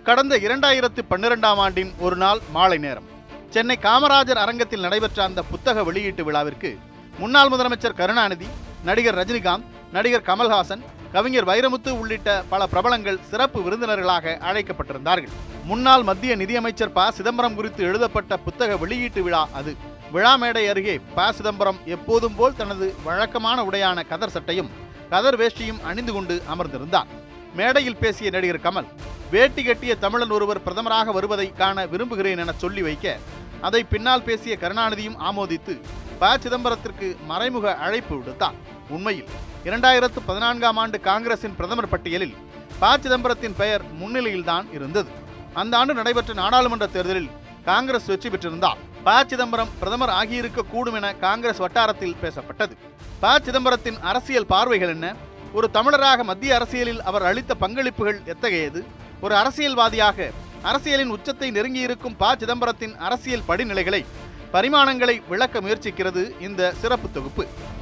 கடந்த இரண்டாயிரத்து பன்னிரெண்டாம் ஆண்டின் ஒரு நாள் மாலை நேரம் சென்னை காமராஜர் அரங்கத்தில் நடைபெற்ற அந்த புத்தக வெளியீட்டு விழாவிற்கு முன்னாள் முதலமைச்சர் கருணாநிதி நடிகர் ரஜினிகாந்த் நடிகர் கமல்ஹாசன் கவிஞர் வைரமுத்து உள்ளிட்ட பல பிரபலங்கள் சிறப்பு விருந்தினர்களாக அழைக்கப்பட்டிருந்தார்கள் முன்னாள் மத்திய நிதியமைச்சர் ப சிதம்பரம் குறித்து எழுதப்பட்ட புத்தக வெளியீட்டு விழா அது விழா மேடை அருகே ப சிதம்பரம் எப்போதும் போல் தனது வழக்கமான உடையான கதர் சட்டையும் கதர் வேஷ்டியும் அணிந்து கொண்டு அமர்ந்திருந்தார் மேடையில் பேசிய நடிகர் கமல் வேட்டி கட்டிய தமிழன் ஒருவர் பிரதமராக வருவதை காண விரும்புகிறேன் என சொல்லி வைக்க அதை பின்னால் பேசிய கருணாநிதியும் ஆமோதித்து ப சிதம்பரத்திற்கு மறைமுக அழைப்பு விடுத்தார் உண்மையில் இரண்டாயிரத்து பதினான்காம் ஆண்டு காங்கிரசின் பிரதமர் பட்டியலில் ப சிதம்பரத்தின் பெயர் முன்னிலையில்தான் இருந்தது அந்த ஆண்டு நடைபெற்ற நாடாளுமன்ற தேர்தலில் காங்கிரஸ் வெற்றி பெற்றிருந்தால் ப சிதம்பரம் பிரதமர் ஆகியிருக்க கூடும் என காங்கிரஸ் வட்டாரத்தில் பேசப்பட்டது ப சிதம்பரத்தின் அரசியல் பார்வைகள் என்ன ஒரு தமிழராக மத்திய அரசியலில் அவர் அளித்த பங்களிப்புகள் எத்தகையது ஒரு அரசியல்வாதியாக அரசியலின் உச்சத்தை நெருங்கியிருக்கும் ப சிதம்பரத்தின் அரசியல் படிநிலைகளை பரிமாணங்களை விளக்க முயற்சிக்கிறது இந்த சிறப்பு தொகுப்பு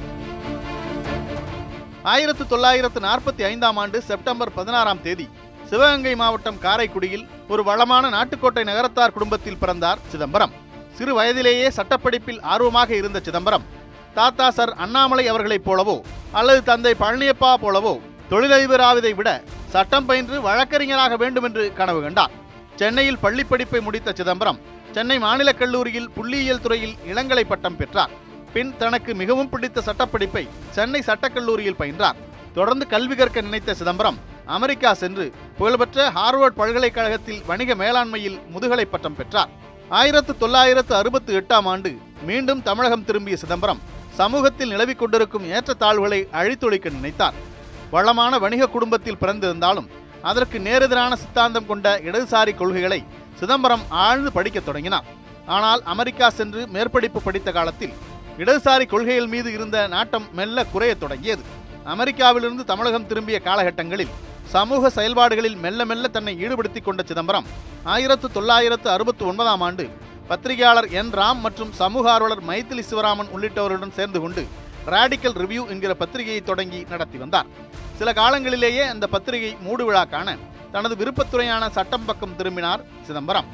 ஆயிரத்து தொள்ளாயிரத்து நாற்பத்தி ஐந்தாம் ஆண்டு செப்டம்பர் பதினாறாம் தேதி சிவகங்கை மாவட்டம் காரைக்குடியில் ஒரு வளமான நாட்டுக்கோட்டை நகரத்தார் குடும்பத்தில் பிறந்தார் சிதம்பரம் சிறு வயதிலேயே சட்டப்படிப்பில் ஆர்வமாக இருந்த சிதம்பரம் தாத்தா சர் அண்ணாமலை அவர்களைப் போலவோ அல்லது தந்தை பழனியப்பா போலவோ தொழிலதிபராவதை விட சட்டம் பயின்று வழக்கறிஞராக வேண்டும் என்று கனவு கண்டார் சென்னையில் பள்ளிப் படிப்பை முடித்த சிதம்பரம் சென்னை மாநிலக் கல்லூரியில் புள்ளியியல் துறையில் இளங்கலை பட்டம் பெற்றார் பின் தனக்கு மிகவும் பிடித்த சட்டப்படிப்பை சென்னை சட்டக்கல்லூரியில் பயின்றார் தொடர்ந்து கல்வி கற்க நினைத்த சிதம்பரம் அமெரிக்கா சென்று புகழ்பெற்ற ஹார்வர்ட் பல்கலைக்கழகத்தில் வணிக மேலாண்மையில் முதுகலை பட்டம் பெற்றார் ஆயிரத்து தொள்ளாயிரத்து அறுபத்தி எட்டாம் ஆண்டு மீண்டும் தமிழகம் திரும்பிய சிதம்பரம் சமூகத்தில் நிலவிக் கொண்டிருக்கும் ஏற்றத்தாழ்வுகளை அழித்தொழிக்க நினைத்தார் வளமான வணிக குடும்பத்தில் பிறந்திருந்தாலும் அதற்கு நேரெதிரான சித்தாந்தம் கொண்ட இடதுசாரி கொள்கைகளை சிதம்பரம் ஆழ்ந்து படிக்கத் தொடங்கினார் ஆனால் அமெரிக்கா சென்று மேற்படிப்பு படித்த காலத்தில் இடதுசாரி கொள்கைகள் மீது இருந்த நாட்டம் மெல்ல குறையத் தொடங்கியது அமெரிக்காவிலிருந்து தமிழகம் திரும்பிய காலகட்டங்களில் சமூக செயல்பாடுகளில் மெல்ல மெல்ல தன்னை ஈடுபடுத்திக் கொண்ட சிதம்பரம் ஆயிரத்து தொள்ளாயிரத்து அறுபத்தி ஒன்பதாம் ஆண்டு பத்திரிகையாளர் என் ராம் மற்றும் சமூக ஆர்வலர் மைத்திலி சிவராமன் உள்ளிட்டவருடன் சேர்ந்து கொண்டு ராடிக்கல் ரிவ்யூ என்கிற பத்திரிகையை தொடங்கி நடத்தி வந்தார் சில காலங்களிலேயே அந்த பத்திரிகை மூடு விழா காண தனது விருப்பத்துறையான சட்டம் பக்கம் திரும்பினார் சிதம்பரம்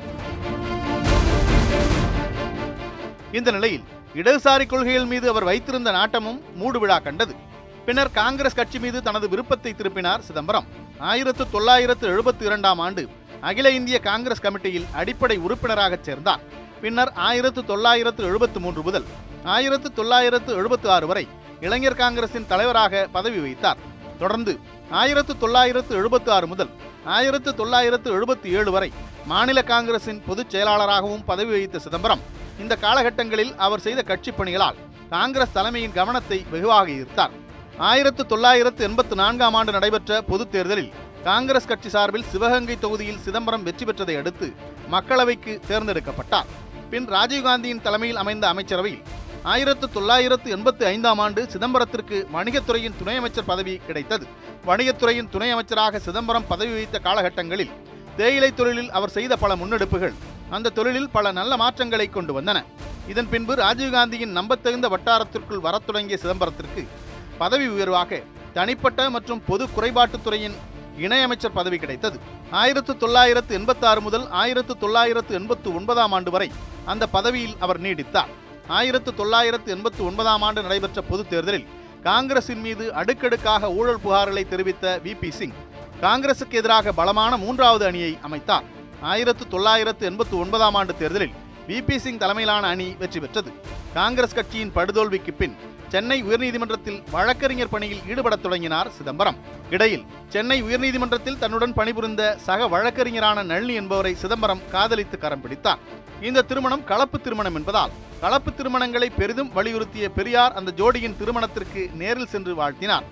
இந்த நிலையில் இடதுசாரி கொள்கைகள் மீது அவர் வைத்திருந்த நாட்டமும் மூடு விழா கண்டது பின்னர் காங்கிரஸ் கட்சி மீது தனது விருப்பத்தை திருப்பினார் சிதம்பரம் ஆயிரத்து தொள்ளாயிரத்து எழுபத்தி இரண்டாம் ஆண்டு அகில இந்திய காங்கிரஸ் கமிட்டியில் அடிப்படை உறுப்பினராகச் சேர்ந்தார் பின்னர் ஆயிரத்து தொள்ளாயிரத்து எழுபத்து மூன்று முதல் ஆயிரத்து தொள்ளாயிரத்து எழுபத்து ஆறு வரை இளைஞர் காங்கிரசின் தலைவராக பதவி வகித்தார் தொடர்ந்து ஆயிரத்து தொள்ளாயிரத்து எழுபத்து ஆறு முதல் ஆயிரத்து தொள்ளாயிரத்து எழுபத்தி ஏழு வரை மாநில காங்கிரசின் பொதுச் செயலாளராகவும் பதவி வகித்த சிதம்பரம் இந்த காலகட்டங்களில் அவர் செய்த கட்சிப் பணிகளால் காங்கிரஸ் தலைமையின் கவனத்தை வெகுவாக ஈர்த்தார் ஆயிரத்து தொள்ளாயிரத்து எண்பத்து நான்காம் ஆண்டு நடைபெற்ற பொதுத் தேர்தலில் காங்கிரஸ் கட்சி சார்பில் சிவகங்கை தொகுதியில் சிதம்பரம் வெற்றி பெற்றதை அடுத்து மக்களவைக்கு தேர்ந்தெடுக்கப்பட்டார் பின் ராஜீவ்காந்தியின் தலைமையில் அமைந்த அமைச்சரவையில் ஆயிரத்து தொள்ளாயிரத்து எண்பத்தி ஐந்தாம் ஆண்டு சிதம்பரத்திற்கு வணிகத்துறையின் துணை அமைச்சர் பதவி கிடைத்தது வணிகத்துறையின் துணை அமைச்சராக சிதம்பரம் பதவி வகித்த காலகட்டங்களில் தேயிலை தொழிலில் அவர் செய்த பல முன்னெடுப்புகள் அந்த தொழிலில் பல நல்ல மாற்றங்களை கொண்டு வந்தன இதன் பின்பு ராஜீவ்காந்தியின் நம்பத்தகுந்த வட்டாரத்திற்குள் வரத் தொடங்கிய சிதம்பரத்திற்கு பதவி உயர்வாக தனிப்பட்ட மற்றும் பொது குறைபாட்டுத் துறையின் இணையமைச்சர் பதவி கிடைத்தது ஆயிரத்து தொள்ளாயிரத்து எண்பத்தாறு முதல் ஆயிரத்து தொள்ளாயிரத்து எண்பத்து ஒன்பதாம் ஆண்டு வரை அந்த பதவியில் அவர் நீடித்தார் ஆயிரத்து தொள்ளாயிரத்து எண்பத்து ஒன்பதாம் ஆண்டு நடைபெற்ற பொதுத் தேர்தலில் காங்கிரசின் மீது அடுக்கடுக்காக ஊழல் புகார்களை தெரிவித்த வி பி சிங் காங்கிரசுக்கு எதிராக பலமான மூன்றாவது அணியை அமைத்தார் ஆயிரத்து தொள்ளாயிரத்து எண்பத்து ஒன்பதாம் ஆண்டு தேர்தலில் வி பி சிங் தலைமையிலான அணி வெற்றி பெற்றது காங்கிரஸ் கட்சியின் படுதோல்விக்கு பின் சென்னை உயர்நீதிமன்றத்தில் வழக்கறிஞர் பணியில் ஈடுபடத் தொடங்கினார் சிதம்பரம் இடையில் சென்னை உயர்நீதிமன்றத்தில் தன்னுடன் பணிபுரிந்த சக வழக்கறிஞரான நளினி என்பவரை சிதம்பரம் காதலித்து கரம் பிடித்தார் இந்த திருமணம் கலப்பு திருமணம் என்பதால் கலப்பு திருமணங்களை பெரிதும் வலியுறுத்திய பெரியார் அந்த ஜோடியின் திருமணத்திற்கு நேரில் சென்று வாழ்த்தினார்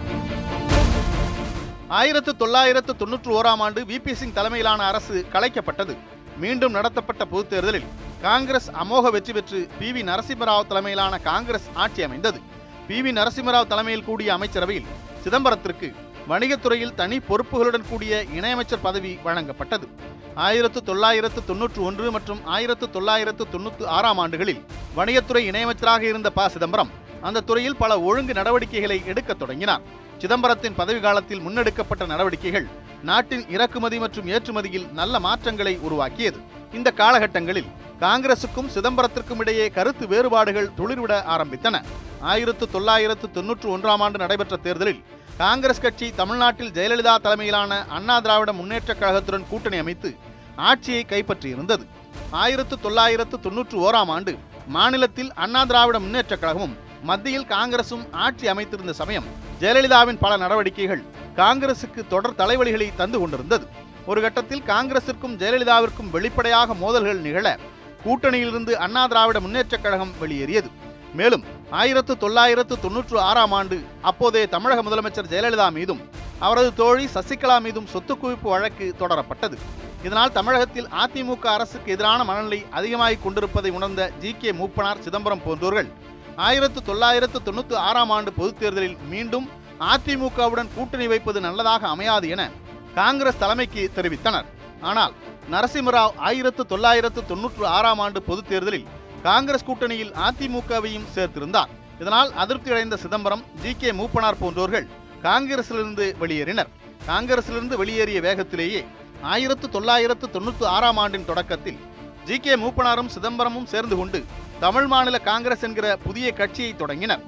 ஆயிரத்து தொள்ளாயிரத்து தொன்னூற்று ஓராம் ஆண்டு விபி சிங் தலைமையிலான அரசு கலைக்கப்பட்டது மீண்டும் நடத்தப்பட்ட பொதுத் தேர்தலில் காங்கிரஸ் அமோக வெற்றி பெற்று பி வி நரசிம்மராவ் தலைமையிலான காங்கிரஸ் ஆட்சி அமைந்தது பி வி நரசிம்மராவ் தலைமையில் கூடிய அமைச்சரவையில் சிதம்பரத்திற்கு வணிகத்துறையில் தனி பொறுப்புகளுடன் கூடிய இணையமைச்சர் பதவி வழங்கப்பட்டது ஆயிரத்து தொள்ளாயிரத்து தொன்னூற்று ஒன்று மற்றும் ஆயிரத்து தொள்ளாயிரத்து தொண்ணூற்று ஆறாம் ஆண்டுகளில் வணிகத்துறை இணையமைச்சராக இருந்த ப சிதம்பரம் அந்த துறையில் பல ஒழுங்கு நடவடிக்கைகளை எடுக்கத் தொடங்கினார் சிதம்பரத்தின் பதவி காலத்தில் முன்னெடுக்கப்பட்ட நடவடிக்கைகள் நாட்டின் இறக்குமதி மற்றும் ஏற்றுமதியில் நல்ல மாற்றங்களை உருவாக்கியது இந்த காலகட்டங்களில் காங்கிரசுக்கும் சிதம்பரத்திற்கும் இடையே கருத்து வேறுபாடுகள் துளிர்விட ஆரம்பித்தன ஆயிரத்து தொள்ளாயிரத்து தொன்னூற்று ஒன்றாம் ஆண்டு நடைபெற்ற தேர்தலில் காங்கிரஸ் கட்சி தமிழ்நாட்டில் ஜெயலலிதா தலைமையிலான அண்ணா திராவிட முன்னேற்றக் கழகத்துடன் கூட்டணி அமைத்து ஆட்சியை கைப்பற்றியிருந்தது ஆயிரத்து தொள்ளாயிரத்து தொன்னூற்று ஓராம் ஆண்டு மாநிலத்தில் அண்ணா திராவிட முன்னேற்றக் கழகமும் மத்தியில் காங்கிரசும் ஆட்சி அமைத்திருந்த சமயம் ஜெயலலிதாவின் பல நடவடிக்கைகள் காங்கிரசுக்கு தொடர் தலைவலிகளை தந்து கொண்டிருந்தது ஒரு கட்டத்தில் காங்கிரசிற்கும் ஜெயலலிதாவிற்கும் வெளிப்படையாக மோதல்கள் நிகழ கூட்டணியிலிருந்து அண்ணா திராவிட முன்னேற்றக் கழகம் வெளியேறியது மேலும் ஆயிரத்து தொள்ளாயிரத்து தொன்னூற்று ஆறாம் ஆண்டு அப்போதைய தமிழக முதலமைச்சர் ஜெயலலிதா மீதும் அவரது தோழி சசிகலா மீதும் சொத்து குவிப்பு வழக்கு தொடரப்பட்டது இதனால் தமிழகத்தில் அதிமுக அரசுக்கு எதிரான மனநிலை அதிகமாகிக் கொண்டிருப்பதை உணர்ந்த ஜி கே மூப்பனார் சிதம்பரம் போன்றோர்கள் ஆயிரத்து தொள்ளாயிரத்து தொண்ணூற்றி ஆறாம் ஆண்டு பொதுத் தேர்தலில் மீண்டும் அதிமுகவுடன் கூட்டணி வைப்பது நல்லதாக அமையாது என காங்கிரஸ் தலைமைக்கு தெரிவித்தனர் ஆனால் நரசிம்மராவ் ஆயிரத்து தொள்ளாயிரத்து தொன்னூற்று ஆறாம் ஆண்டு பொதுத் தேர்தலில் காங்கிரஸ் கூட்டணியில் அதிமுகவையும் சேர்த்திருந்தார் இதனால் அதிருப்தியடைந்த சிதம்பரம் ஜி கே மூப்பனார் போன்றோர்கள் காங்கிரசிலிருந்து வெளியேறினர் காங்கிரசிலிருந்து வெளியேறிய வேகத்திலேயே ஆயிரத்து தொள்ளாயிரத்து தொண்ணூற்றி ஆறாம் ஆண்டின் தொடக்கத்தில் ஜி கே மூப்பனாரும் சிதம்பரமும் சேர்ந்து கொண்டு தமிழ் மாநில காங்கிரஸ் என்கிற புதிய கட்சியை தொடங்கினர்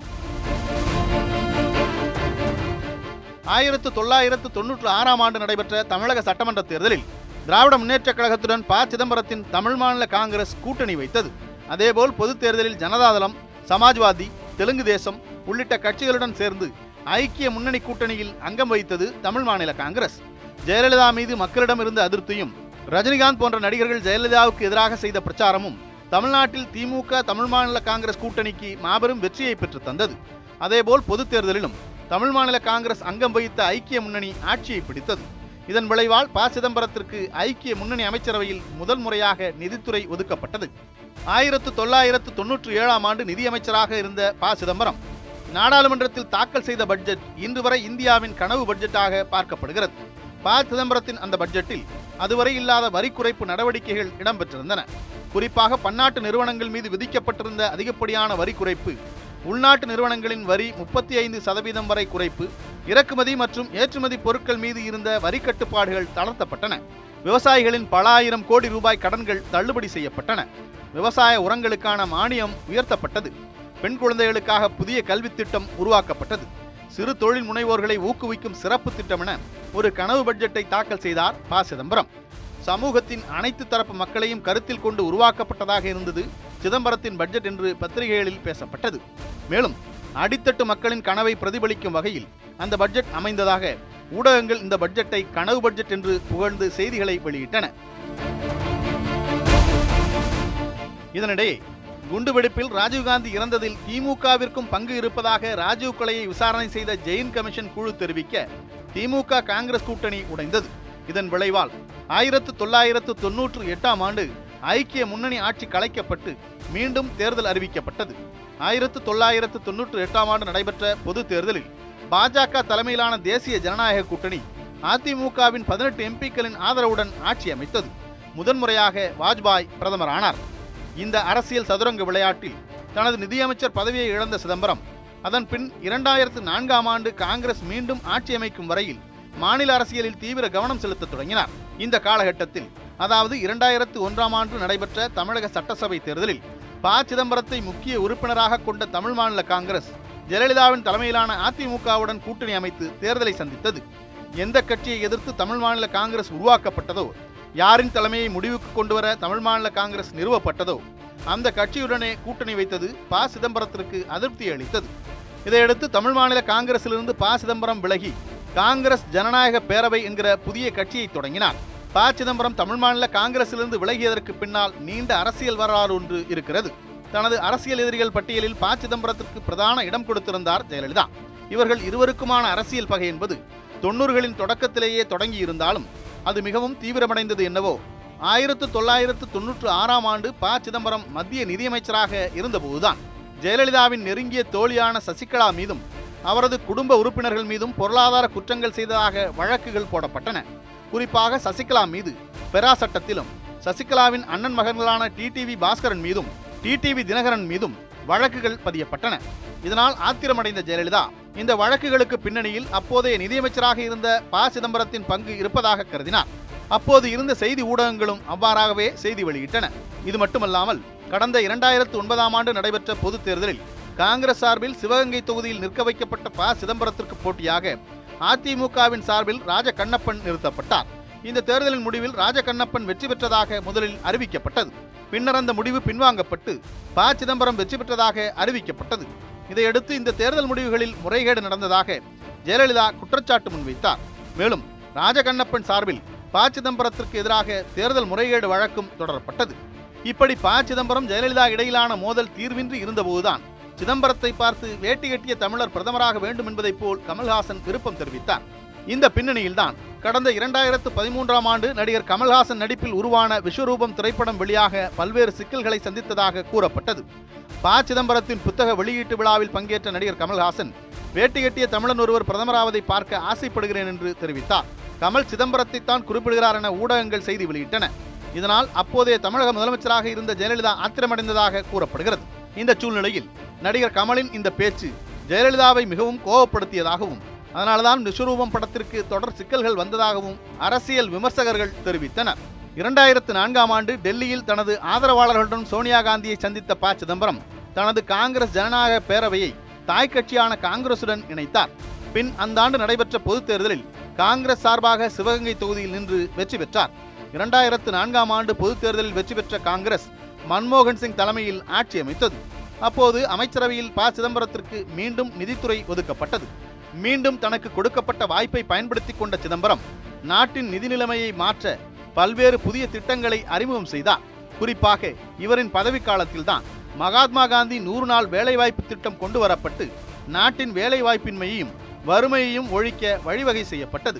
ஆயிரத்து தொள்ளாயிரத்து தொன்னூற்று ஆறாம் ஆண்டு நடைபெற்ற தமிழக சட்டமன்ற தேர்தலில் திராவிட முன்னேற்றக் கழகத்துடன் ப சிதம்பரத்தின் தமிழ் மாநில காங்கிரஸ் கூட்டணி வைத்தது அதேபோல் பொதுத் தேர்தலில் ஜனதாதளம் சமாஜ்வாதி தெலுங்கு தேசம் உள்ளிட்ட கட்சிகளுடன் சேர்ந்து ஐக்கிய முன்னணி கூட்டணியில் அங்கம் வகித்தது தமிழ் மாநில காங்கிரஸ் ஜெயலலிதா மீது மக்களிடம் இருந்த அதிருப்தியும் ரஜினிகாந்த் போன்ற நடிகர்கள் ஜெயலலிதாவுக்கு எதிராக செய்த பிரச்சாரமும் தமிழ்நாட்டில் திமுக தமிழ் மாநில காங்கிரஸ் கூட்டணிக்கு மாபெரும் வெற்றியை பெற்று தந்தது அதேபோல் பொதுத் தேர்தலிலும் தமிழ் மாநில காங்கிரஸ் அங்கம் வகித்த ஐக்கிய முன்னணி ஆட்சியை பிடித்தது இதன் விளைவால் ப சிதம்பரத்திற்கு ஐக்கிய முன்னணி அமைச்சரவையில் முதல் முறையாக நிதித்துறை ஒதுக்கப்பட்டது ஆயிரத்து தொள்ளாயிரத்து தொன்னூற்றி ஏழாம் ஆண்டு நிதியமைச்சராக இருந்த ப சிதம்பரம் நாடாளுமன்றத்தில் தாக்கல் செய்த பட்ஜெட் இன்று வரை இந்தியாவின் கனவு பட்ஜெட்டாக பார்க்கப்படுகிறது ப சிதம்பரத்தின் அந்த பட்ஜெட்டில் அதுவரை இல்லாத வரி குறைப்பு நடவடிக்கைகள் இடம்பெற்றிருந்தன குறிப்பாக பன்னாட்டு நிறுவனங்கள் மீது விதிக்கப்பட்டிருந்த அதிகப்படியான வரி குறைப்பு உள்நாட்டு நிறுவனங்களின் வரி முப்பத்தி ஐந்து சதவீதம் வரை குறைப்பு இறக்குமதி மற்றும் ஏற்றுமதி பொருட்கள் மீது இருந்த வரி கட்டுப்பாடுகள் தளர்த்தப்பட்டன விவசாயிகளின் பல ஆயிரம் கோடி ரூபாய் கடன்கள் தள்ளுபடி செய்யப்பட்டன விவசாய உரங்களுக்கான மானியம் உயர்த்தப்பட்டது பெண் குழந்தைகளுக்காக புதிய கல்வித் திட்டம் உருவாக்கப்பட்டது சிறு தொழில் முனைவோர்களை ஊக்குவிக்கும் சிறப்பு திட்டம் என ஒரு கனவு பட்ஜெட்டை தாக்கல் செய்தார் ப சிதம்பரம் சமூகத்தின் அனைத்து தரப்பு மக்களையும் கருத்தில் கொண்டு உருவாக்கப்பட்டதாக இருந்தது சிதம்பரத்தின் பட்ஜெட் என்று பத்திரிகைகளில் பேசப்பட்டது மேலும் அடித்தட்டு மக்களின் கனவை பிரதிபலிக்கும் வகையில் அந்த பட்ஜெட் அமைந்ததாக ஊடகங்கள் இந்த பட்ஜெட்டை கனவு பட்ஜெட் என்று புகழ்ந்து செய்திகளை வெளியிட்டன இதனிடையே குண்டுவெடிப்பில் ராஜீவ்காந்தி இறந்ததில் திமுகவிற்கும் பங்கு இருப்பதாக ராஜீவ் கொலையை விசாரணை செய்த ஜெயின் கமிஷன் குழு தெரிவிக்க திமுக காங்கிரஸ் கூட்டணி உடைந்தது இதன் விளைவால் ஆயிரத்து தொள்ளாயிரத்து தொன்னூற்று எட்டாம் ஆண்டு ஐக்கிய முன்னணி ஆட்சி கலைக்கப்பட்டு மீண்டும் தேர்தல் அறிவிக்கப்பட்டது ஆயிரத்து தொள்ளாயிரத்து தொன்னூற்று எட்டாம் ஆண்டு நடைபெற்ற பொது தேர்தலில் பாஜக தலைமையிலான தேசிய ஜனநாயக கூட்டணி அதிமுகவின் பதினெட்டு எம்பிக்களின் ஆதரவுடன் ஆட்சி அமைத்தது முதன்முறையாக வாஜ்பாய் பிரதமர் ஆனார் இந்த அரசியல் சதுரங்க விளையாட்டில் தனது நிதியமைச்சர் பதவியை இழந்த சிதம்பரம் அதன் பின் இரண்டாயிரத்து நான்காம் ஆண்டு காங்கிரஸ் மீண்டும் ஆட்சி அமைக்கும் வரையில் மாநில அரசியலில் தீவிர கவனம் செலுத்தத் தொடங்கினார் இந்த காலகட்டத்தில் அதாவது இரண்டாயிரத்து ஒன்றாம் ஆண்டு நடைபெற்ற தமிழக சட்டசபை தேர்தலில் ப சிதம்பரத்தை முக்கிய உறுப்பினராக கொண்ட தமிழ் மாநில காங்கிரஸ் ஜெயலலிதாவின் தலைமையிலான அதிமுகவுடன் கூட்டணி அமைத்து தேர்தலை சந்தித்தது எந்த கட்சியை எதிர்த்து தமிழ் மாநில காங்கிரஸ் உருவாக்கப்பட்டதோ யாரின் தலைமையை முடிவுக்கு கொண்டு வர தமிழ் மாநில காங்கிரஸ் நிறுவப்பட்டதோ அந்த கட்சியுடனே கூட்டணி வைத்தது ப சிதம்பரத்திற்கு அதிருப்தி அளித்தது இதையடுத்து தமிழ் மாநில காங்கிரசிலிருந்து ப சிதம்பரம் விலகி காங்கிரஸ் ஜனநாயக பேரவை என்கிற புதிய கட்சியை தொடங்கினார் ப சிதம்பரம் தமிழ் மாநில காங்கிரசிலிருந்து விலகியதற்கு பின்னால் நீண்ட அரசியல் வரலாறு ஒன்று இருக்கிறது தனது அரசியல் எதிரிகள் பட்டியலில் ப சிதம்பரத்திற்கு பிரதான இடம் கொடுத்திருந்தார் ஜெயலலிதா இவர்கள் இருவருக்குமான அரசியல் பகை என்பது தொண்ணூறுகளின் தொடக்கத்திலேயே தொடங்கி இருந்தாலும் அது மிகவும் தீவிரமடைந்தது என்னவோ ஆயிரத்து தொள்ளாயிரத்து தொன்னூற்று ஆறாம் ஆண்டு ப சிதம்பரம் மத்திய நிதியமைச்சராக இருந்தபோதுதான் ஜெயலலிதாவின் நெருங்கிய தோழியான சசிகலா மீதும் அவரது குடும்ப உறுப்பினர்கள் மீதும் பொருளாதார குற்றங்கள் செய்ததாக வழக்குகள் போடப்பட்டன குறிப்பாக சசிகலா மீது பெரா சட்டத்திலும் சசிகலாவின் அண்ணன் மகன்களான டிடிவி பாஸ்கரன் மீதும் டிடிவி தினகரன் மீதும் வழக்குகள் பதியப்பட்டன இதனால் ஆத்திரமடைந்த ஜெயலலிதா இந்த வழக்குகளுக்கு பின்னணியில் அப்போதைய நிதியமைச்சராக இருந்த ப சிதம்பரத்தின் பங்கு இருப்பதாக கருதினார் அப்போது இருந்த செய்தி ஊடகங்களும் அவ்வாறாகவே செய்தி வெளியிட்டன இது மட்டுமல்லாமல் கடந்த இரண்டாயிரத்து ஒன்பதாம் ஆண்டு நடைபெற்ற பொதுத் தேர்தலில் காங்கிரஸ் சார்பில் சிவகங்கை தொகுதியில் நிற்க வைக்கப்பட்ட ப சிதம்பரத்திற்கு போட்டியாக அதிமுகவின் சார்பில் ராஜ கண்ணப்பன் நிறுத்தப்பட்டார் இந்த தேர்தலின் முடிவில் ராஜ கண்ணப்பன் வெற்றி பெற்றதாக முதலில் அறிவிக்கப்பட்டது பின்னர் அந்த முடிவு பின்வாங்கப்பட்டு ப சிதம்பரம் வெற்றி பெற்றதாக அறிவிக்கப்பட்டது இதையடுத்து இந்த தேர்தல் முடிவுகளில் முறைகேடு நடந்ததாக ஜெயலலிதா குற்றச்சாட்டு முன்வைத்தார் மேலும் ராஜகண்ணப்பன் சார்பில் ப சிதம்பரத்திற்கு எதிராக தேர்தல் முறைகேடு வழக்கும் தொடரப்பட்டது இப்படி ப சிதம்பரம் ஜெயலலிதா இடையிலான மோதல் தீர்வின்றி இருந்தபோதுதான் சிதம்பரத்தை பார்த்து வேட்டி கட்டிய தமிழர் பிரதமராக வேண்டும் என்பதைப் போல் கமல்ஹாசன் விருப்பம் தெரிவித்தார் இந்த பின்னணியில்தான் கடந்த இரண்டாயிரத்து பதிமூன்றாம் ஆண்டு நடிகர் கமல்ஹாசன் நடிப்பில் உருவான விஸ்வரூபம் திரைப்படம் வெளியாக பல்வேறு சிக்கல்களை சந்தித்ததாக கூறப்பட்டது ப சிதம்பரத்தின் புத்தக வெளியீட்டு விழாவில் பங்கேற்ற நடிகர் கமல்ஹாசன் வேட்டி கட்டிய தமிழன் ஒருவர் பிரதமராவதை பார்க்க ஆசைப்படுகிறேன் என்று தெரிவித்தார் கமல் சிதம்பரத்தை தான் குறிப்பிடுகிறார் என ஊடகங்கள் செய்தி வெளியிட்டன இதனால் அப்போதைய தமிழக முதலமைச்சராக இருந்த ஜெயலலிதா ஆத்திரமடைந்ததாக கூறப்படுகிறது இந்த சூழ்நிலையில் நடிகர் கமலின் இந்த பேச்சு ஜெயலலிதாவை மிகவும் கோபப்படுத்தியதாகவும் அதனால்தான் விஸ்வரூபம் படத்திற்கு தொடர் சிக்கல்கள் வந்ததாகவும் அரசியல் விமர்சகர்கள் தெரிவித்தனர் இரண்டாயிரத்து நான்காம் ஆண்டு டெல்லியில் தனது ஆதரவாளர்களுடன் சோனியா காந்தியை சந்தித்த ப சிதம்பரம் தனது காங்கிரஸ் ஜனநாயக பேரவையை தாய் கட்சியான காங்கிரசுடன் இணைத்தார் பின் அந்த ஆண்டு நடைபெற்ற பொதுத் தேர்தலில் காங்கிரஸ் சார்பாக சிவகங்கை தொகுதியில் நின்று வெற்றி பெற்றார் இரண்டாயிரத்து நான்காம் ஆண்டு பொதுத் தேர்தலில் வெற்றி பெற்ற காங்கிரஸ் மன்மோகன் சிங் தலைமையில் ஆட்சி அமைத்தது அப்போது அமைச்சரவையில் ப சிதம்பரத்திற்கு மீண்டும் நிதித்துறை ஒதுக்கப்பட்டது மீண்டும் தனக்கு கொடுக்கப்பட்ட வாய்ப்பை பயன்படுத்திக் கொண்ட சிதம்பரம் நாட்டின் நிதி நிலைமையை மாற்ற பல்வேறு புதிய திட்டங்களை அறிமுகம் செய்தார் குறிப்பாக இவரின் பதவிக்காலத்தில்தான் மகாத்மா காந்தி நூறு நாள் வேலைவாய்ப்பு திட்டம் கொண்டு வரப்பட்டு நாட்டின் வேலைவாய்ப்பின்மையையும் வறுமையையும் ஒழிக்க வழிவகை செய்யப்பட்டது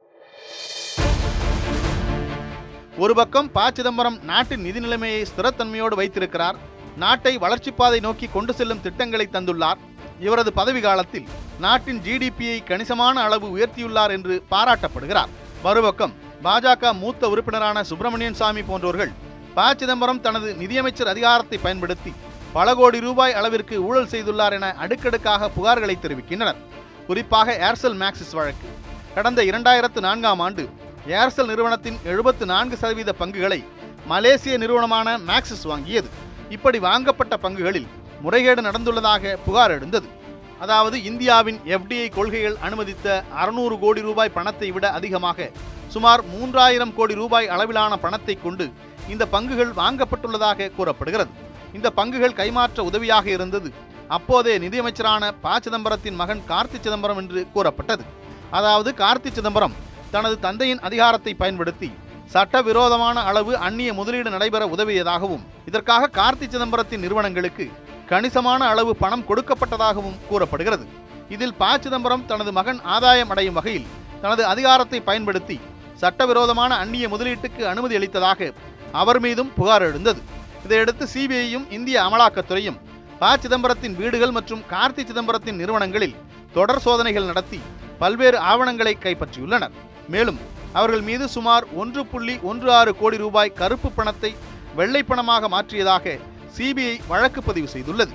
ஒரு பக்கம் ப சிதம்பரம் நாட்டின் நிதி நிலைமையை ஸ்திரத்தன்மையோடு வைத்திருக்கிறார் நாட்டை வளர்ச்சிப் பாதை நோக்கி கொண்டு செல்லும் திட்டங்களை தந்துள்ளார் இவரது பதவி காலத்தில் நாட்டின் ஜிடிபியை கணிசமான அளவு உயர்த்தியுள்ளார் என்று பாராட்டப்படுகிறார் மறுபக்கம் பாஜக மூத்த உறுப்பினரான சுப்பிரமணியன் சாமி போன்றோர்கள் ப சிதம்பரம் தனது நிதியமைச்சர் அதிகாரத்தை பயன்படுத்தி பல கோடி ரூபாய் அளவிற்கு ஊழல் செய்துள்ளார் என அடுக்கடுக்காக புகார்களை தெரிவிக்கின்றனர் குறிப்பாக ஏர்செல் மேக்சிஸ் வழக்கு கடந்த இரண்டாயிரத்து நான்காம் ஆண்டு ஏர்செல் நிறுவனத்தின் எழுபத்து நான்கு சதவீத பங்குகளை மலேசிய நிறுவனமான மேக்சிஸ் வாங்கியது இப்படி வாங்கப்பட்ட பங்குகளில் முறைகேடு நடந்துள்ளதாக புகார் எழுந்தது அதாவது இந்தியாவின் எஃப்டிஐ கொள்கைகள் அனுமதித்த அறுநூறு கோடி ரூபாய் பணத்தை விட அதிகமாக சுமார் மூன்றாயிரம் கோடி ரூபாய் அளவிலான பணத்தை கொண்டு இந்த பங்குகள் வாங்கப்பட்டுள்ளதாக கூறப்படுகிறது இந்த பங்குகள் கைமாற்ற உதவியாக இருந்தது அப்போதைய நிதியமைச்சரான ப சிதம்பரத்தின் மகன் கார்த்தி சிதம்பரம் என்று கூறப்பட்டது அதாவது கார்த்தி சிதம்பரம் தனது தந்தையின் அதிகாரத்தை பயன்படுத்தி சட்டவிரோதமான அளவு அந்நிய முதலீடு நடைபெற உதவியதாகவும் இதற்காக கார்த்தி சிதம்பரத்தின் நிறுவனங்களுக்கு கணிசமான அளவு பணம் கொடுக்கப்பட்டதாகவும் கூறப்படுகிறது இதில் ப சிதம்பரம் தனது மகன் ஆதாயம் அடையும் வகையில் தனது அதிகாரத்தை பயன்படுத்தி சட்டவிரோதமான அந்நிய முதலீட்டுக்கு அனுமதி அளித்ததாக அவர் மீதும் புகார் எழுந்தது இதையடுத்து சிபிஐயும் இந்திய அமலாக்கத்துறையும் ப சிதம்பரத்தின் வீடுகள் மற்றும் கார்த்தி சிதம்பரத்தின் நிறுவனங்களில் தொடர் சோதனைகள் நடத்தி பல்வேறு ஆவணங்களை கைப்பற்றியுள்ளனர் மேலும் அவர்கள் மீது சுமார் ஒன்று புள்ளி ஒன்று ஆறு கோடி ரூபாய் கருப்பு பணத்தை வெள்ளை பணமாக மாற்றியதாக சிபிஐ வழக்கு பதிவு செய்துள்ளது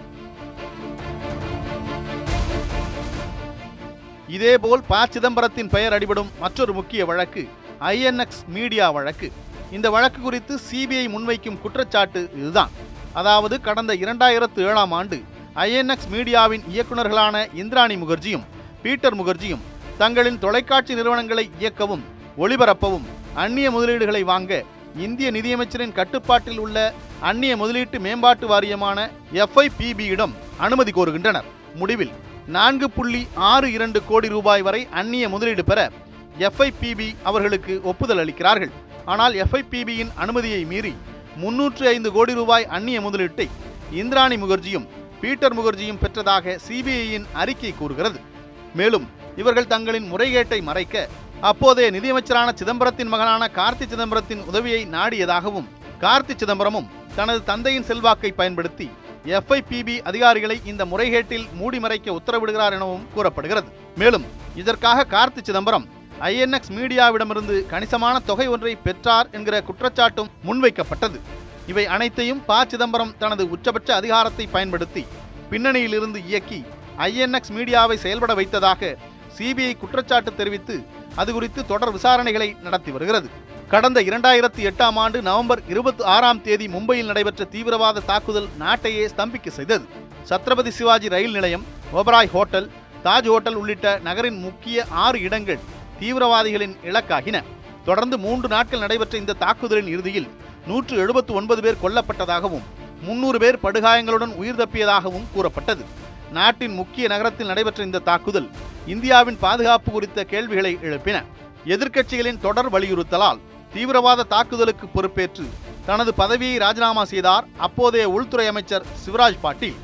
இதேபோல் ப சிதம்பரத்தின் பெயர் அடிபடும் மற்றொரு முக்கிய வழக்கு ஐஎன்எக்ஸ் மீடியா வழக்கு இந்த வழக்கு குறித்து சிபிஐ முன்வைக்கும் குற்றச்சாட்டு இதுதான் அதாவது கடந்த இரண்டாயிரத்து ஏழாம் ஆண்டு ஐஎன்எக்ஸ் மீடியாவின் இயக்குநர்களான இந்திராணி முகர்ஜியும் பீட்டர் முகர்ஜியும் தங்களின் தொலைக்காட்சி நிறுவனங்களை இயக்கவும் ஒளிபரப்பவும் அந்நிய முதலீடுகளை வாங்க இந்திய நிதியமைச்சரின் கட்டுப்பாட்டில் உள்ள அந்நிய முதலீட்டு மேம்பாட்டு வாரியமான எஃப்ஐபிபியிடம் அனுமதி கோருகின்றனர் முடிவில் நான்கு புள்ளி ஆறு இரண்டு கோடி ரூபாய் வரை அந்நிய முதலீடு பெற எஃப்ஐபிபி அவர்களுக்கு ஒப்புதல் அளிக்கிறார்கள் ஆனால் எஃப்ஐபிபியின் அனுமதியை மீறி முன்னூற்று ஐந்து கோடி ரூபாய் அந்நிய முதலீட்டை இந்திராணி முகர்ஜியும் பீட்டர் முகர்ஜியும் பெற்றதாக சிபிஐயின் அறிக்கை கூறுகிறது மேலும் இவர்கள் தங்களின் முறைகேட்டை மறைக்க அப்போதைய நிதியமைச்சரான சிதம்பரத்தின் மகனான கார்த்தி சிதம்பரத்தின் உதவியை நாடியதாகவும் கார்த்தி சிதம்பரமும் தனது தந்தையின் செல்வாக்கை பயன்படுத்தி எஃப்ஐபிபி அதிகாரிகளை இந்த முறைகேட்டில் மூடி மறைக்க உத்தரவிடுகிறார் எனவும் கூறப்படுகிறது மேலும் இதற்காக கார்த்தி சிதம்பரம் ஐஎன்எக்ஸ் மீடியாவிடமிருந்து கணிசமான தொகை ஒன்றை பெற்றார் என்கிற குற்றச்சாட்டும் முன்வைக்கப்பட்டது இவை அனைத்தையும் ப சிதம்பரம் தனது உச்சபட்ச அதிகாரத்தை பயன்படுத்தி பின்னணியிலிருந்து இயக்கி ஐஎன்எக்ஸ் மீடியாவை செயல்பட வைத்ததாக சிபிஐ குற்றச்சாட்டு தெரிவித்து அது குறித்து தொடர் விசாரணைகளை நடத்தி வருகிறது கடந்த இரண்டாயிரத்தி எட்டாம் ஆண்டு நவம்பர் இருபத்தி ஆறாம் தேதி மும்பையில் நடைபெற்ற தீவிரவாத தாக்குதல் நாட்டையே ஸ்தம்பிக்க செய்தது சத்ரபதி சிவாஜி ரயில் நிலையம் ஓபராய் ஹோட்டல் தாஜ் ஹோட்டல் உள்ளிட்ட நகரின் முக்கிய ஆறு இடங்கள் தீவிரவாதிகளின் இலக்காகின தொடர்ந்து மூன்று நாட்கள் நடைபெற்ற இந்த தாக்குதலின் இறுதியில் நூற்று எழுபத்து ஒன்பது பேர் கொல்லப்பட்டதாகவும் முன்னூறு பேர் படுகாயங்களுடன் உயிர் தப்பியதாகவும் கூறப்பட்டது நாட்டின் முக்கிய நகரத்தில் நடைபெற்ற இந்த தாக்குதல் இந்தியாவின் பாதுகாப்பு குறித்த கேள்விகளை எழுப்பின எதிர்க்கட்சிகளின் தொடர் வலியுறுத்தலால் தீவிரவாத தாக்குதலுக்கு பொறுப்பேற்று தனது பதவியை ராஜினாமா செய்தார் அப்போதைய உள்துறை அமைச்சர் சிவராஜ் பாட்டீல்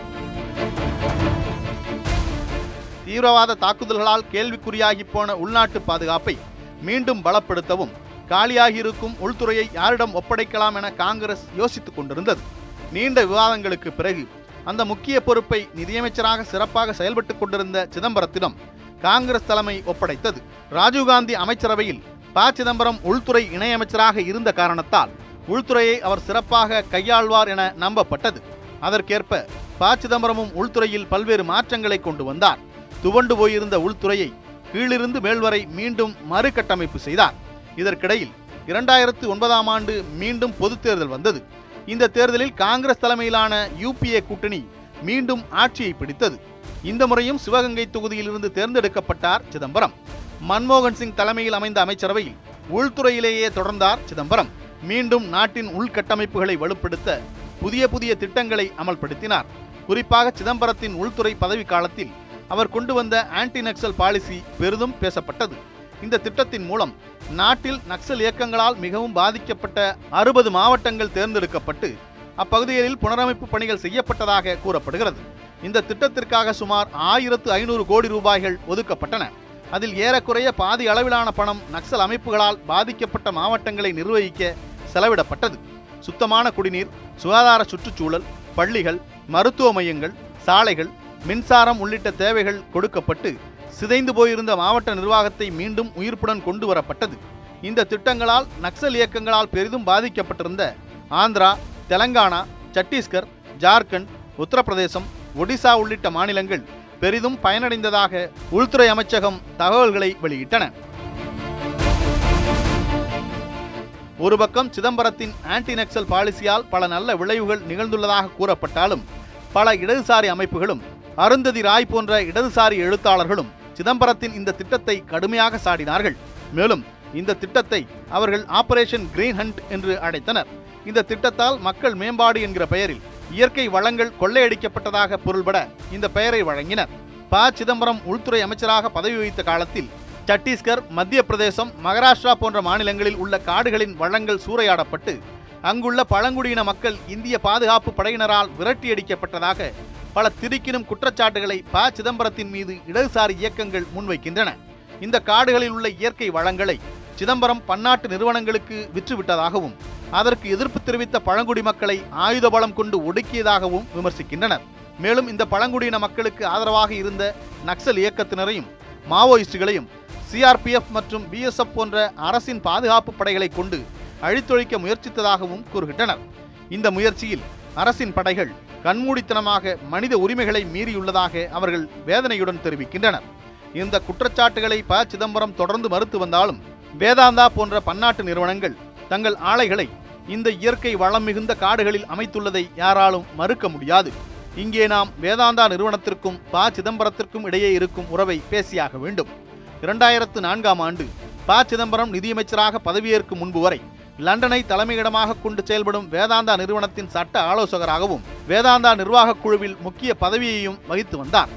தீவிரவாத தாக்குதல்களால் கேள்விக்குறியாகி போன உள்நாட்டு பாதுகாப்பை மீண்டும் பலப்படுத்தவும் காலியாகியிருக்கும் உள்துறையை யாரிடம் ஒப்படைக்கலாம் என காங்கிரஸ் யோசித்துக் கொண்டிருந்தது நீண்ட விவாதங்களுக்கு பிறகு அந்த முக்கிய பொறுப்பை நிதியமைச்சராக சிறப்பாக செயல்பட்டுக் கொண்டிருந்த சிதம்பரத்திடம் காங்கிரஸ் தலைமை ஒப்படைத்தது ராஜீவ்காந்தி அமைச்சரவையில் ப சிதம்பரம் உள்துறை இணையமைச்சராக இருந்த காரணத்தால் உள்துறையை அவர் சிறப்பாக கையாள்வார் என நம்பப்பட்டது அதற்கேற்ப ப சிதம்பரமும் உள்துறையில் பல்வேறு மாற்றங்களை கொண்டு வந்தார் துவண்டு போயிருந்த உள்துறையை கீழிருந்து மேல்வரை மீண்டும் மறுகட்டமைப்பு செய்தார் இதற்கிடையில் இரண்டாயிரத்து ஒன்பதாம் ஆண்டு மீண்டும் பொதுத் தேர்தல் வந்தது இந்த தேர்தலில் காங்கிரஸ் தலைமையிலான யூபிஏ கூட்டணி மீண்டும் ஆட்சியை பிடித்தது இந்த முறையும் சிவகங்கை தொகுதியிலிருந்து தேர்ந்தெடுக்கப்பட்டார் சிதம்பரம் மன்மோகன் சிங் தலைமையில் அமைந்த அமைச்சரவையில் உள்துறையிலேயே தொடர்ந்தார் சிதம்பரம் மீண்டும் நாட்டின் உள்கட்டமைப்புகளை வலுப்படுத்த புதிய புதிய திட்டங்களை அமல்படுத்தினார் குறிப்பாக சிதம்பரத்தின் உள்துறை பதவி காலத்தில் அவர் கொண்டு வந்த ஆன்டி நக்சல் பாலிசி பெரிதும் பேசப்பட்டது இந்த திட்டத்தின் மூலம் நாட்டில் நக்சல் இயக்கங்களால் மிகவும் பாதிக்கப்பட்ட அறுபது மாவட்டங்கள் தேர்ந்தெடுக்கப்பட்டு அப்பகுதிகளில் புனரமைப்பு பணிகள் செய்யப்பட்டதாக கூறப்படுகிறது இந்த திட்டத்திற்காக சுமார் ஆயிரத்து ஐநூறு கோடி ரூபாய்கள் ஒதுக்கப்பட்டன அதில் ஏறக்குறைய பாதி அளவிலான பணம் நக்சல் அமைப்புகளால் பாதிக்கப்பட்ட மாவட்டங்களை நிர்வகிக்க செலவிடப்பட்டது சுத்தமான குடிநீர் சுகாதார சுற்றுச்சூழல் பள்ளிகள் மருத்துவ மையங்கள் சாலைகள் மின்சாரம் உள்ளிட்ட தேவைகள் கொடுக்கப்பட்டு சிதைந்து போயிருந்த மாவட்ட நிர்வாகத்தை மீண்டும் உயிர்ப்புடன் கொண்டு வரப்பட்டது இந்த திட்டங்களால் நக்சல் இயக்கங்களால் பெரிதும் பாதிக்கப்பட்டிருந்த ஆந்திரா தெலங்கானா சத்தீஸ்கர் ஜார்க்கண்ட் உத்தரப்பிரதேசம் ஒடிசா உள்ளிட்ட மாநிலங்கள் பெரிதும் பயனடைந்ததாக உள்துறை அமைச்சகம் தகவல்களை வெளியிட்டன ஒரு பக்கம் சிதம்பரத்தின் ஆன்டி நக்சல் பாலிசியால் பல நல்ல விளைவுகள் நிகழ்ந்துள்ளதாக கூறப்பட்டாலும் பல இடதுசாரி அமைப்புகளும் அருந்ததி ராய் போன்ற இடதுசாரி எழுத்தாளர்களும் சிதம்பரத்தின் இந்த திட்டத்தை கடுமையாக சாடினார்கள் மேலும் இந்த திட்டத்தை அவர்கள் ஆபரேஷன் கிரீன் ஹண்ட் என்று அழைத்தனர் இந்த திட்டத்தால் மக்கள் மேம்பாடு என்கிற பெயரில் இயற்கை வளங்கள் கொள்ளையடிக்கப்பட்டதாக பொருள்பட இந்த பெயரை வழங்கினர் ப சிதம்பரம் உள்துறை அமைச்சராக பதவி வகித்த காலத்தில் சத்தீஸ்கர் மத்திய பிரதேசம் மகாராஷ்டிரா போன்ற மாநிலங்களில் உள்ள காடுகளின் வளங்கள் சூறையாடப்பட்டு அங்குள்ள பழங்குடியின மக்கள் இந்திய பாதுகாப்பு படையினரால் விரட்டியடிக்கப்பட்டதாக பல திடுக்கிடும் குற்றச்சாட்டுகளை ப சிதம்பரத்தின் மீது இடதுசாரி இயக்கங்கள் முன்வைக்கின்றன இந்த காடுகளில் உள்ள இயற்கை வளங்களை சிதம்பரம் பன்னாட்டு நிறுவனங்களுக்கு விற்றுவிட்டதாகவும் அதற்கு எதிர்ப்பு தெரிவித்த பழங்குடி மக்களை ஆயுத பலம் கொண்டு ஒடுக்கியதாகவும் விமர்சிக்கின்றனர் மேலும் இந்த பழங்குடியின மக்களுக்கு ஆதரவாக இருந்த நக்சல் இயக்கத்தினரையும் மாவோயிஸ்டுகளையும் சிஆர்பிஎஃப் மற்றும் பிஎஸ்எஃப் போன்ற அரசின் பாதுகாப்பு படைகளை கொண்டு அழித்தொழிக்க முயற்சித்ததாகவும் கூறுகின்றனர் இந்த முயற்சியில் அரசின் படைகள் கண்மூடித்தனமாக மனித உரிமைகளை மீறியுள்ளதாக அவர்கள் வேதனையுடன் தெரிவிக்கின்றனர் இந்த குற்றச்சாட்டுகளை ப சிதம்பரம் தொடர்ந்து மறுத்து வந்தாலும் வேதாந்தா போன்ற பன்னாட்டு நிறுவனங்கள் தங்கள் ஆலைகளை இந்த இயற்கை வளம் மிகுந்த காடுகளில் அமைத்துள்ளதை யாராலும் மறுக்க முடியாது இங்கே நாம் வேதாந்தா நிறுவனத்திற்கும் ப சிதம்பரத்திற்கும் இடையே இருக்கும் உறவை பேசியாக வேண்டும் இரண்டாயிரத்து நான்காம் ஆண்டு ப சிதம்பரம் நிதியமைச்சராக பதவியேற்கும் முன்பு வரை லண்டனை தலைமையிடமாக கொண்டு செயல்படும் வேதாந்தா நிறுவனத்தின் சட்ட ஆலோசகராகவும் வேதாந்தா நிர்வாகக் குழுவில் முக்கிய பதவியையும் வகித்து வந்தார்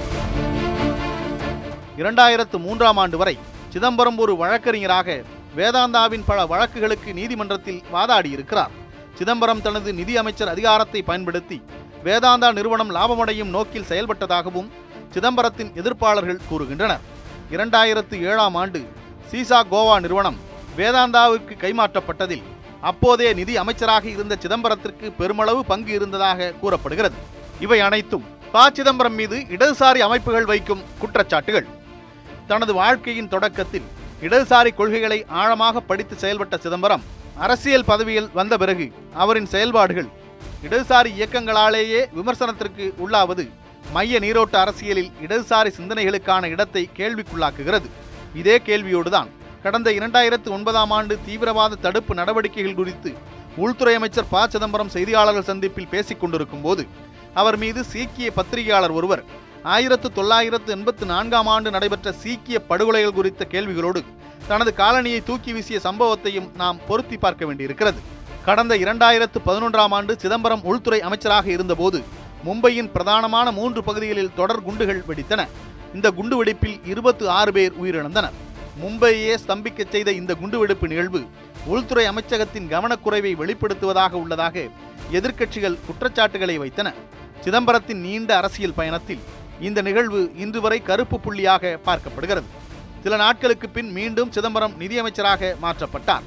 இரண்டாயிரத்து மூன்றாம் ஆண்டு வரை சிதம்பரம் ஒரு வழக்கறிஞராக வேதாந்தாவின் பல வழக்குகளுக்கு நீதிமன்றத்தில் வாதாடியிருக்கிறார் சிதம்பரம் தனது நிதி அமைச்சர் அதிகாரத்தை பயன்படுத்தி வேதாந்தா நிறுவனம் லாபமடையும் நோக்கில் செயல்பட்டதாகவும் சிதம்பரத்தின் எதிர்ப்பாளர்கள் கூறுகின்றனர் இரண்டாயிரத்து ஏழாம் ஆண்டு சீசா கோவா நிறுவனம் வேதாந்தாவிற்கு கைமாற்றப்பட்டதில் அப்போதைய நிதி அமைச்சராக இருந்த சிதம்பரத்திற்கு பெருமளவு பங்கு இருந்ததாக கூறப்படுகிறது இவை அனைத்தும் ப சிதம்பரம் மீது இடதுசாரி அமைப்புகள் வைக்கும் குற்றச்சாட்டுகள் தனது வாழ்க்கையின் தொடக்கத்தில் இடதுசாரி கொள்கைகளை ஆழமாக படித்து செயல்பட்ட சிதம்பரம் அரசியல் பதவியில் வந்த பிறகு அவரின் செயல்பாடுகள் இடதுசாரி இயக்கங்களாலேயே விமர்சனத்திற்கு உள்ளாவது மைய நீரோட்ட அரசியலில் இடதுசாரி சிந்தனைகளுக்கான இடத்தை கேள்விக்குள்ளாக்குகிறது இதே கேள்வியோடுதான் கடந்த இரண்டாயிரத்து ஒன்பதாம் ஆண்டு தீவிரவாத தடுப்பு நடவடிக்கைகள் குறித்து உள்துறை அமைச்சர் ப சிதம்பரம் செய்தியாளர்கள் சந்திப்பில் பேசிக் கொண்டிருக்கும் போது அவர் மீது சீக்கிய பத்திரிகையாளர் ஒருவர் ஆயிரத்து தொள்ளாயிரத்து எண்பத்து நான்காம் ஆண்டு நடைபெற்ற சீக்கிய படுகொலைகள் குறித்த கேள்விகளோடு தனது காலனியை தூக்கி வீசிய சம்பவத்தையும் நாம் பொருத்தி பார்க்க வேண்டியிருக்கிறது கடந்த இரண்டாயிரத்து பதினொன்றாம் ஆண்டு சிதம்பரம் உள்துறை அமைச்சராக இருந்தபோது மும்பையின் பிரதானமான மூன்று பகுதிகளில் தொடர் குண்டுகள் வெடித்தன இந்த குண்டுவெடிப்பில் இருபத்து ஆறு பேர் உயிரிழந்தனர் மும்பையே ஸ்தம்பிக்கச் செய்த இந்த குண்டுவெடிப்பு நிகழ்வு உள்துறை அமைச்சகத்தின் கவனக்குறைவை வெளிப்படுத்துவதாக உள்ளதாக எதிர்க்கட்சிகள் குற்றச்சாட்டுகளை வைத்தன சிதம்பரத்தின் நீண்ட அரசியல் பயணத்தில் இந்த நிகழ்வு இன்று வரை கருப்பு புள்ளியாக பார்க்கப்படுகிறது சில நாட்களுக்கு பின் மீண்டும் சிதம்பரம் நிதியமைச்சராக மாற்றப்பட்டார்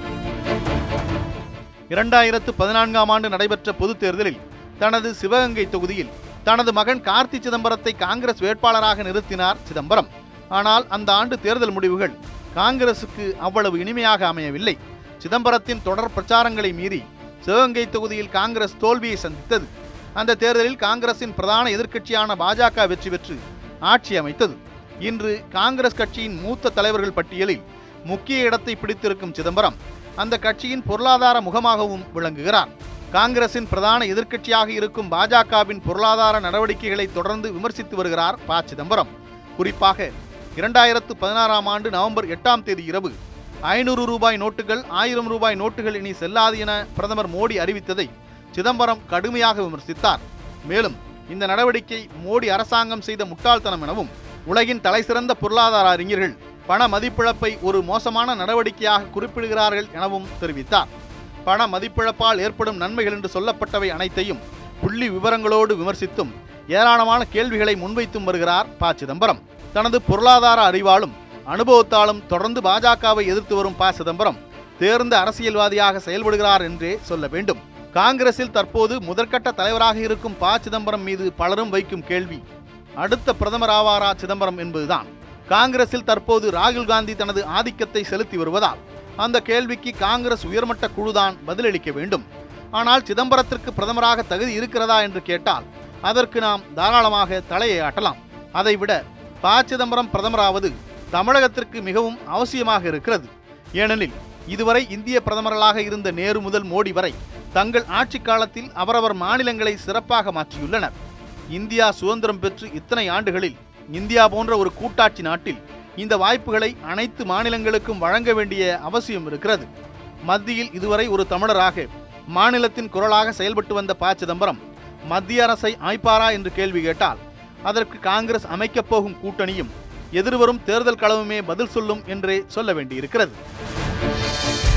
இரண்டாயிரத்து பதினான்காம் ஆண்டு நடைபெற்ற பொதுத் தேர்தலில் தனது சிவகங்கை தொகுதியில் தனது மகன் கார்த்தி சிதம்பரத்தை காங்கிரஸ் வேட்பாளராக நிறுத்தினார் சிதம்பரம் ஆனால் அந்த ஆண்டு தேர்தல் முடிவுகள் காங்கிரசுக்கு அவ்வளவு இனிமையாக அமையவில்லை சிதம்பரத்தின் தொடர் பிரச்சாரங்களை மீறி சிவகங்கை தொகுதியில் காங்கிரஸ் தோல்வியை சந்தித்தது அந்த தேர்தலில் காங்கிரசின் பிரதான எதிர்க்கட்சியான பாஜக வெற்றி பெற்று ஆட்சி அமைத்தது இன்று காங்கிரஸ் கட்சியின் மூத்த தலைவர்கள் பட்டியலில் முக்கிய இடத்தை பிடித்திருக்கும் சிதம்பரம் அந்த கட்சியின் பொருளாதார முகமாகவும் விளங்குகிறார் காங்கிரசின் பிரதான எதிர்க்கட்சியாக இருக்கும் பாஜகவின் பொருளாதார நடவடிக்கைகளை தொடர்ந்து விமர்சித்து வருகிறார் ப சிதம்பரம் குறிப்பாக இரண்டாயிரத்து பதினாறாம் ஆண்டு நவம்பர் எட்டாம் தேதி இரவு ஐநூறு ரூபாய் நோட்டுகள் ஆயிரம் ரூபாய் நோட்டுகள் இனி செல்லாது என பிரதமர் மோடி அறிவித்ததை சிதம்பரம் கடுமையாக விமர்சித்தார் மேலும் இந்த நடவடிக்கை மோடி அரசாங்கம் செய்த முட்டாள்தனம் எனவும் உலகின் தலைசிறந்த பொருளாதார அறிஞர்கள் பண மதிப்பிழப்பை ஒரு மோசமான நடவடிக்கையாக குறிப்பிடுகிறார்கள் எனவும் தெரிவித்தார் பண மதிப்பிழப்பால் ஏற்படும் நன்மைகள் என்று சொல்லப்பட்டவை அனைத்தையும் புள்ளி விவரங்களோடு விமர்சித்தும் ஏராளமான கேள்விகளை முன்வைத்தும் வருகிறார் ப சிதம்பரம் தனது பொருளாதார அறிவாலும் அனுபவத்தாலும் தொடர்ந்து பாஜகவை எதிர்த்து வரும் ப சிதம்பரம் தேர்ந்த அரசியல்வாதியாக செயல்படுகிறார் என்றே சொல்ல வேண்டும் காங்கிரசில் தற்போது முதற்கட்ட தலைவராக இருக்கும் ப சிதம்பரம் மீது பலரும் வைக்கும் கேள்வி அடுத்த பிரதமர் ஆவாரா சிதம்பரம் என்பதுதான் காங்கிரசில் தற்போது ராகுல் காந்தி தனது ஆதிக்கத்தை செலுத்தி வருவதால் அந்த கேள்விக்கு காங்கிரஸ் உயர்மட்ட குழுதான் பதிலளிக்க வேண்டும் ஆனால் சிதம்பரத்திற்கு பிரதமராக தகுதி இருக்கிறதா என்று கேட்டால் அதற்கு நாம் தாராளமாக தலையை ஆட்டலாம் அதைவிட ப சிதம்பரம் பிரதமராவது தமிழகத்திற்கு மிகவும் அவசியமாக இருக்கிறது ஏனெனில் இதுவரை இந்திய பிரதமர்களாக இருந்த நேரு முதல் மோடி வரை தங்கள் ஆட்சி காலத்தில் அவரவர் மாநிலங்களை சிறப்பாக மாற்றியுள்ளனர் இந்தியா சுதந்திரம் பெற்று இத்தனை ஆண்டுகளில் இந்தியா போன்ற ஒரு கூட்டாட்சி நாட்டில் இந்த வாய்ப்புகளை அனைத்து மாநிலங்களுக்கும் வழங்க வேண்டிய அவசியம் இருக்கிறது மத்தியில் இதுவரை ஒரு தமிழராக மாநிலத்தின் குரலாக செயல்பட்டு வந்த ப சிதம்பரம் மத்திய அரசை அமைப்பாரா என்று கேள்வி கேட்டால் அதற்கு காங்கிரஸ் அமைக்கப் போகும் கூட்டணியும் எதிர்வரும் தேர்தல் களவுமே பதில் சொல்லும் என்றே சொல்ல வேண்டியிருக்கிறது